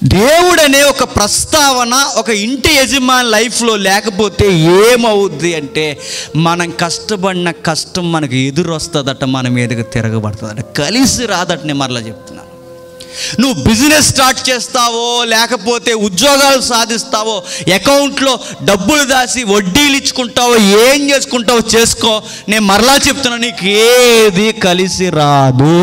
దేవుడు అనే ఒక ప్రస్తావన ఒక ఇంటి యజమాని లైఫ్లో లేకపోతే ఏమవుద్ది అంటే మనం కష్టపడిన కష్టం మనకు ఎదురు వస్తుందట మన మీదకి తిరగబడుతుందట కలిసి రాదట నేను మరలా చెప్తున్నాను నువ్వు బిజినెస్ స్టార్ట్ చేస్తావో లేకపోతే ఉద్యోగాలు సాధిస్తావో అకౌంట్లో డబ్బులు దాసి వడ్డీలు ఇచ్చుకుంటావో ఏం చేసుకుంటావో చేసుకో నేను మరలా చెప్తున్నా నీకు ఏది కలిసి రాదు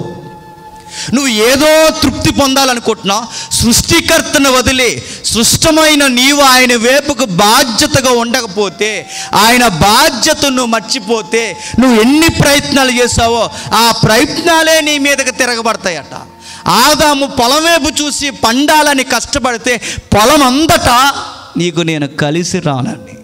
నువ్వు ఏదో తృప్తి పొందాలనుకుంటున్నావు సృష్టికర్తను వదిలి సృష్టమైన నీవు ఆయన వైపుకు బాధ్యతగా ఉండకపోతే ఆయన బాధ్యతను మర్చిపోతే నువ్వు ఎన్ని ప్రయత్నాలు చేసావో ఆ ప్రయత్నాలే నీ మీదకి తిరగబడతాయట ఆదాము పొలం వైపు చూసి పండాలని కష్టపడితే పొలం అంతటా నీకు నేను కలిసి రానండి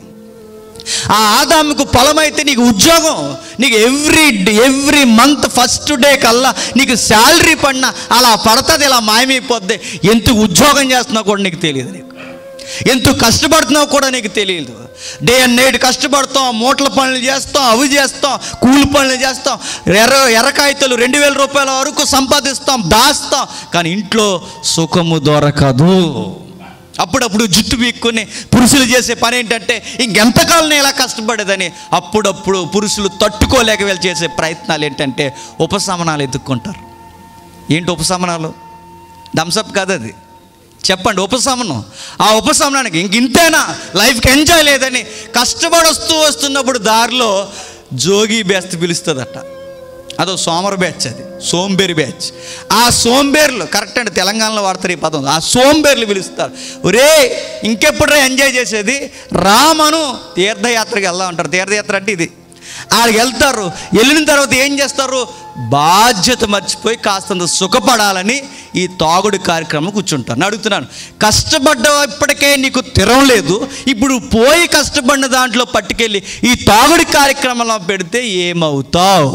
ఆ ఆదాముకు పొలం అయితే నీకు ఉద్యోగం నీకు every every month first day కల్లా నీకు శాలరీ పడినా అలా పడుతుంది ఇలా మాయమైపోద్ది ఎంత ఉద్యోగం చేస్తున్నావు కూడా నీకు తెలియదు నీకు ఎంత కష్టపడుతున్నావు కూడా నీకు తెలియదు డే అండ్ నైట్ కష్టపడతాం మూటల పనులు చేస్తాం అవి చేస్తాం కూలి పనులు చేస్తాం ఎర్ర ఎర్రకాయతలు రెండు వేల రూపాయల వరకు సంపాదిస్తాం దాస్తాం కానీ ఇంట్లో సుఖము దొరకదు అప్పుడప్పుడు జుట్టు పీక్కుని పురుషులు చేసే పని ఏంటంటే ఇంకెంతకాలం ఇలా కష్టపడేదని అప్పుడప్పుడు పురుషులు తట్టుకోలేక వీళ్ళు చేసే ప్రయత్నాలు ఏంటంటే ఉపశమనాలు ఎత్తుక్కుంటారు ఏంటి ఉపశమనాలు థమ్సప్ కాదు అది చెప్పండి ఉపశమనం ఆ ఉపశమనానికి ఇంక ఇంతేనా లైఫ్కి ఎంజాయ్ లేదని కష్టపడి వస్తూ వస్తున్నప్పుడు దారిలో జోగి బేస్త పిలుస్తుందట అదో సోమర బ్యాచ్ అది సోంబేరి బ్యాచ్ ఆ సోంబేర్లు కరెక్ట్ అండి తెలంగాణలో వాడతారు ఈ పదం ఆ సోంబేర్లు పిలుస్తారు ఒరే ఇంకెప్పుడురా ఎంజాయ్ చేసేది రామను తీర్థయాత్రకి వెళ్దాం అంటారు తీర్థయాత్ర అంటే ఇది ఆడికి వెళ్తారు వెళ్ళిన తర్వాత ఏం చేస్తారు బాధ్యత మర్చిపోయి కాస్తంత సుఖపడాలని ఈ తాగుడు కార్యక్రమం కూర్చుంటారు నేను అడుగుతున్నాను కష్టపడ్డ ఇప్పటికే నీకు తిరం లేదు ఇప్పుడు పోయి కష్టపడిన దాంట్లో పట్టుకెళ్ళి ఈ తాగుడు కార్యక్రమంలో పెడితే ఏమవుతావు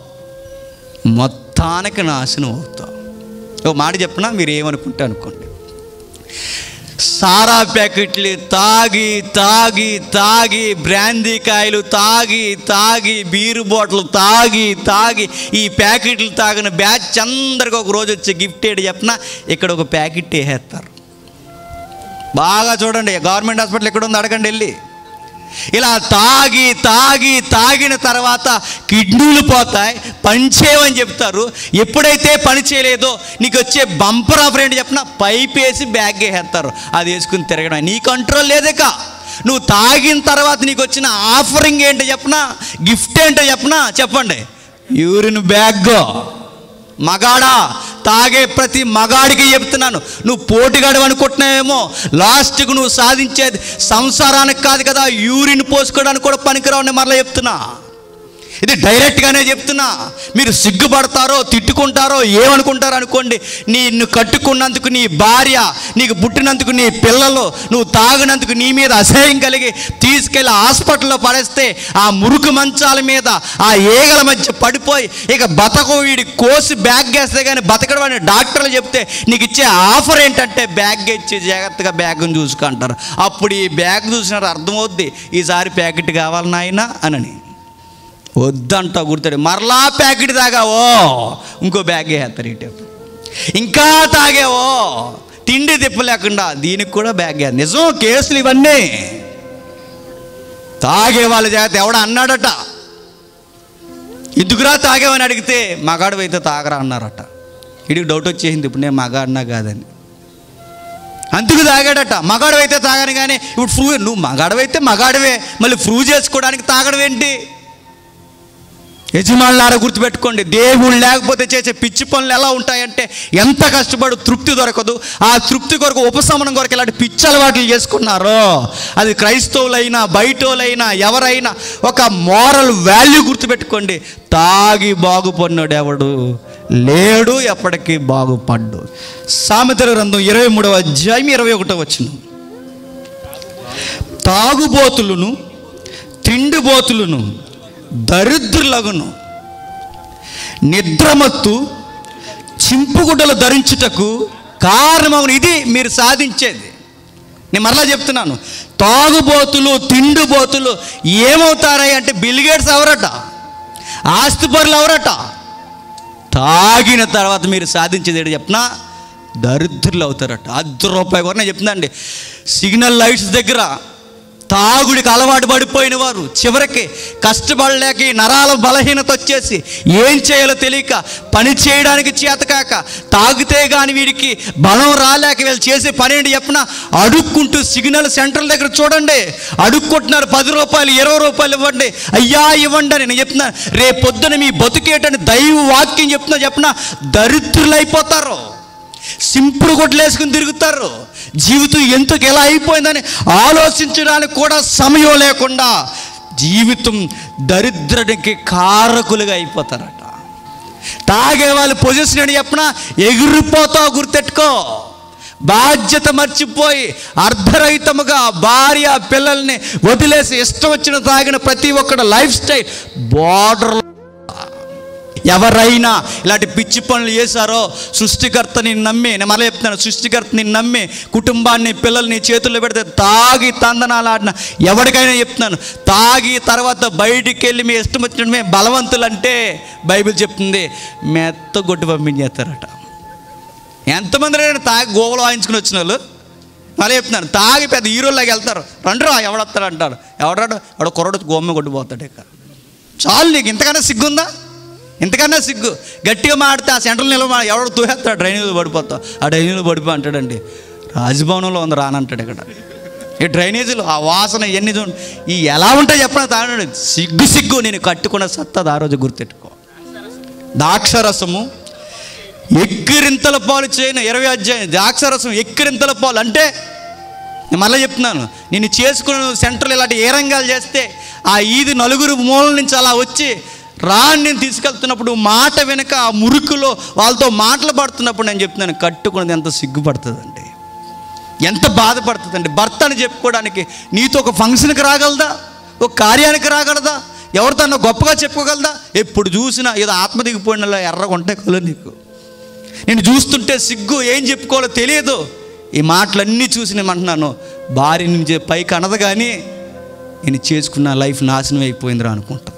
మొత్తానికి నాశనం అవుతావు ఒక మాట చెప్పినా మీరు ఏమనుకుంటే అనుకోండి సారా ప్యాకెట్లు తాగి తాగి తాగి బ్రాందీ కాయలు తాగి తాగి బీరు బాటిల్ తాగి తాగి ఈ ప్యాకెట్లు తాగిన బ్యాచ్ అందరికి ఒక రోజు వచ్చి గిఫ్ట్ ఏంటి చెప్పిన ఇక్కడ ఒక ప్యాకెట్ వేసేస్తారు బాగా చూడండి గవర్నమెంట్ హాస్పిటల్ ఎక్కడ ఉంది అడగండి వెళ్ళి ఇలా తాగి తాగి తాగిన తర్వాత కిడ్నీలు పోతాయి పని చేయమని చెప్తారు ఎప్పుడైతే పని చేయలేదో నీకు వచ్చే బంపర్ ఆఫర్ ఏంటి చెప్పిన పైప్ వేసి బ్యాగ్ వేసేస్తారు అది వేసుకుని తిరగడం నీ కంట్రోల్ లేదేక నువ్వు తాగిన తర్వాత నీకు వచ్చిన ఆఫరింగ్ ఏంటో చెప్పనా గిఫ్ట్ ఏంటో చెప్పనా చెప్పండి యూరిన్ బ్యాగ్ మగాడా తాగే ప్రతి మగాడికి చెప్తున్నాను నువ్వు పోటీగాడు అనుకుంటున్నావేమో లాస్ట్కు నువ్వు సాధించేది సంసారానికి కాదు కదా యూరిన్ పోసుకోవడానికి కూడా పనికిరావు నేను మరలా చెప్తున్నా ఇది డైరెక్ట్గానే చెప్తున్నా మీరు సిగ్గుపడతారో తిట్టుకుంటారో ఏమనుకుంటారో అనుకోండి నిన్ను కట్టుకున్నందుకు నీ భార్య నీకు పుట్టినందుకు నీ పిల్లలు నువ్వు తాగినందుకు నీ మీద అసహ్యం కలిగి తీసుకెళ్ళి హాస్పిటల్లో పడేస్తే ఆ మురుకు మంచాల మీద ఆ ఏగల మధ్య పడిపోయి ఇక బతకు వీడి కోసి బ్యాగ్ వేస్తే కానీ బతకడం అని డాక్టర్లు చెప్తే నీకు ఇచ్చే ఆఫర్ ఏంటంటే బ్యాగ్ ఇచ్చి జాగ్రత్తగా బ్యాగ్ని చూసుకుంటారు అప్పుడు ఈ బ్యాగ్ చూసినారు అర్థమవుద్ది ఈసారి ప్యాకెట్ కావాలి నాయనా అనని వద్దంట గుర్తాడు మరలా ప్యాకెట్ తాగావో ఇంకో బ్యాగ్ వేస్తారు ఇటు ఇంకా తాగావో తిండి తిప్పలేకుండా దీనికి కూడా బ్యాగ్ వేయాలి నిజం కేసులు ఇవన్నీ తాగే వాళ్ళ జాగ్రత్త ఎవడ అన్నాడట ఎందుకురా తాగేవని అడిగితే మగాడు అయితే తాగరా అన్నారట ఇడికి డౌట్ వచ్చేసింది ఇప్పుడు నేను మగాడినా కాదని అందుకు తాగాడట మగాడు అయితే తాగాను కానీ ఇప్పుడు ప్రూవ్ నువ్వు మగాడవైతే మగాడవే మళ్ళీ ప్రూవ్ చేసుకోవడానికి తాగడం ఏంటి యజమానులారా గుర్తుపెట్టుకోండి దేవుడు లేకపోతే చేసే పిచ్చి పనులు ఎలా ఉంటాయంటే ఎంత కష్టపడు తృప్తి దొరకదు ఆ తృప్తి కొరకు ఉపశమనం కొరకు ఇలాంటి పిచ్చి అలవాట్లు చేసుకున్నారో అది క్రైస్తవులైనా బయటోలైనా ఎవరైనా ఒక మోరల్ వాల్యూ గుర్తుపెట్టుకోండి తాగి బాగుపడినాడు ఎవడు లేడు ఎప్పటికీ బాగుపడ్డు సామెతల గ్రంథం ఇరవై మూడవ అధ్యాయం ఇరవై ఒకటో వచ్చిన తాగుబోతులను తిండిబోతులను దరిద్రులగును నిద్రమత్తు చింపుగుడ్డలు ధరించుటకు కారణమవును ఇది మీరు సాధించేది నేను మరలా చెప్తున్నాను తాగుబోతులు తిండిబోతులు ఏమవుతారై అంటే బిల్గేట్స్ ఎవరట ఆస్తిపరులు ఎవరట తాగిన తర్వాత మీరు సాధించేది ఏంటి చెప్పనా దరిద్రులు అవుతారట అర్ధ రూపాయి కూడా నేను చెప్తున్నాండి సిగ్నల్ లైట్స్ దగ్గర తాగుడికి అలవాటు పడిపోయిన వారు చివరికి కష్టపడలేక ఈ నరాల బలహీనత వచ్చేసి ఏం చేయాలో తెలియక పని చేయడానికి చేతకాక తాగితే కానీ వీడికి బలం రాలేక వీళ్ళు చేసే పని ఏంటి చెప్పిన అడుక్కుంటూ సిగ్నల్ సెంటర్ల దగ్గర చూడండి అడుక్కుంటున్నారు పది రూపాయలు ఇరవై రూపాయలు ఇవ్వండి అయ్యా ఇవ్వండి అని నేను చెప్తున్నా రేపు పొద్దున మీ బతుకేటని దైవ వాక్యం చెప్తున్నా చెప్పిన దరిద్రులు అయిపోతారు సింపుల్ కొట్లేసుకుని తిరుగుతారు జీవితం ఎందుకు ఎలా అయిపోయిందని ఆలోచించడానికి కూడా సమయం లేకుండా జీవితం దరిద్రుడికి కారకులుగా అయిపోతారట తాగే వాళ్ళు పొజిషన్ అని చెప్పిన ఎగిరిపోతావు గుర్తెట్టుకో బాధ్యత మర్చిపోయి అర్ధరహితముగా భార్య పిల్లల్ని వదిలేసి ఇష్టం వచ్చిన తాగిన ప్రతి ఒక్కడు లైఫ్ స్టైల్ బార్డర్ ఎవరైనా ఇలాంటి పిచ్చి పనులు చేశారో సృష్టికర్తని నమ్మి నేను మళ్ళీ చెప్తున్నాను సృష్టికర్తని నమ్మి కుటుంబాన్ని పిల్లల్ని చేతుల్లో పెడితే తాగి తందనాలు ఆడిన ఎవరికైనా చెప్తున్నాను తాగి తర్వాత బయటికి వెళ్ళి మీ ఇష్టం వచ్చినట్టు బలవంతులు అంటే బైబిల్ చెప్తుంది మెత్త కొట్టి పంపించేస్తారట ఎంతమంది రైనా తాగి గోవలు వాయించుకుని వచ్చిన వాళ్ళు మళ్ళీ చెప్తున్నాను తాగి పెద్ద హీరోలాగా వెళ్తారు రండ్రా ఎవడొస్తాడు అంటాడు ఎవడాడు ఎవడ కుర్రడు గోమ్మ కొట్టిపోతాడు ఇక చాలు నీకు ఇంతకన్నా సిగ్గుందా ఇంతకన్నా సిగ్గు గట్టిగా మాడితే ఆ సెంట్రల్ నిలవ ఎవడో తూహేస్తాడు డ్రైనేజీలో పడిపోతావు ఆ డ్రైనేజీలో పడిపో అంటాడండి రాజభవనంలో ఉంది రానంటాడు ఇక్కడ ఈ డ్రైనేజీలు ఆ వాసన ఎన్ని చూడండి ఈ ఎలా ఉంటాయి చెప్పిన తాగండి సిగ్గు సిగ్గు నేను కట్టుకున్న సత్తది ఆ రోజు గుర్తెట్టుకో దాక్షరసము ఎక్కిరింతల పాలు చేయను ఇరవై అధ్యాయం ద్రాక్షరసం ఎక్కిరింతల పాలు అంటే నేను మళ్ళీ చెప్తున్నాను నేను చేసుకున్న సెంటర్లు ఇలాంటి ఏ రంగాలు చేస్తే ఆ ఈది నలుగురు మూలల నుంచి అలా వచ్చి రా అని నేను తీసుకెళ్తున్నప్పుడు మాట వెనక ఆ మురుకులో వాళ్ళతో మాటలు పడుతున్నప్పుడు నేను చెప్తున్నాను కట్టుకున్నది ఎంత సిగ్గుపడుతుందండి ఎంత బాధపడుతుందండి భర్త అని చెప్పుకోవడానికి నీతో ఒక ఫంక్షన్కి రాగలదా ఒక కార్యానికి రాగలదా ఎవరితో అన్న గొప్పగా చెప్పుకోగలదా ఎప్పుడు చూసినా ఏదో ఆత్మ దిగిపోయినలా ఎర్రగా ఉంటాయి కలు నీకు నేను చూస్తుంటే సిగ్గు ఏం చెప్పుకోవాలో తెలియదు ఈ మాటలన్నీ చూసి నేను అంటున్నాను భార్య నుంచి పైకి అనదు కానీ నేను చేసుకున్న లైఫ్ నాశనం అయిపోయిందిరా అనుకుంటుంది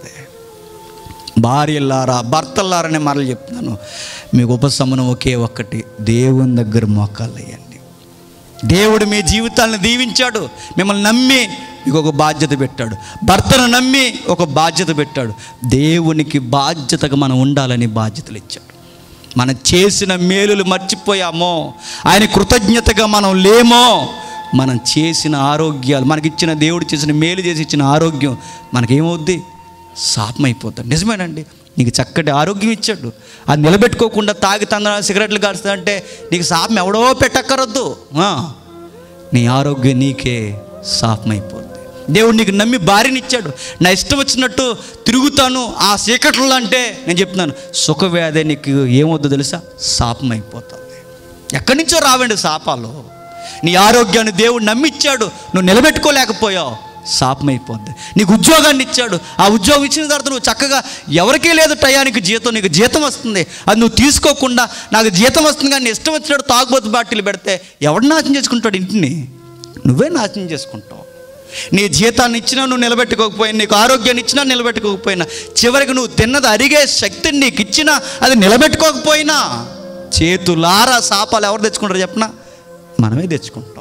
భార్యలారా భర్తలారనే మరలు చెప్తున్నాను మీకు ఉపశమనం ఒకే ఒక్కటి దేవుని దగ్గర మోకాళ్ళయ్యండి దేవుడు మీ జీవితాలను దీవించాడు మిమ్మల్ని నమ్మి మీకు ఒక బాధ్యత పెట్టాడు భర్తను నమ్మి ఒక బాధ్యత పెట్టాడు దేవునికి బాధ్యతగా మనం ఉండాలని బాధ్యతలు ఇచ్చాడు మనం చేసిన మేలులు మర్చిపోయామో ఆయన కృతజ్ఞతగా మనం లేమో మనం చేసిన ఆరోగ్యాలు మనకిచ్చిన దేవుడు చేసిన మేలు చేసి ఇచ్చిన ఆరోగ్యం మనకేమవుద్ది శాపమైపోతాడు నిజమేనండి నీకు చక్కటి ఆరోగ్యం ఇచ్చాడు అది నిలబెట్టుకోకుండా తాగి తందన సిగరెట్లు కాడుస్తా అంటే నీకు శాపం ఎవడో పెట్టక్కరొద్దు ఆ, నీ ఆరోగ్యం నీకే శాపమైపోద్ది దేవుడు నీకు నమ్మి భార్యనిచ్చాడు నా ఇష్టం వచ్చినట్టు తిరుగుతాను ఆ చీకట్లో అంటే నేను చెప్తున్నాను సుఖవ్యాధి నీకు ఏమవుద్దో తెలుసా శాపం అయిపోతుంది ఎక్కడి నుంచో రావండి శాపాలు నీ ఆరోగ్యాన్ని దేవుడు నమ్మిచ్చాడు నువ్వు నిలబెట్టుకోలేకపోయావు శాపమైపోద్ది నీకు ఉద్యోగాన్ని ఇచ్చాడు ఆ ఉద్యోగం ఇచ్చిన తర్వాత నువ్వు చక్కగా ఎవరికీ లేదు టయానికి జీతం నీకు జీతం వస్తుంది అది నువ్వు తీసుకోకుండా నాకు జీతం వస్తుంది కానీ నీ ఇష్టం వచ్చినట్టు తాగుబోతు బాటిల్ పెడితే ఎవడు నాశనం చేసుకుంటాడు ఇంటిని నువ్వే నాశనం చేసుకుంటావు నీ జీతాన్ని ఇచ్చినా నువ్వు నిలబెట్టుకోకపోయినా నీకు ఆరోగ్యాన్ని ఇచ్చినా నిలబెట్టుకోకపోయినా చివరికి నువ్వు తిన్నది అరిగే శక్తిని నీకు ఇచ్చినా అది నిలబెట్టుకోకపోయినా చేతులారా శాపాలు ఎవరు తెచ్చుకుంటారు చెప్పనా మనమే తెచ్చుకుంటాం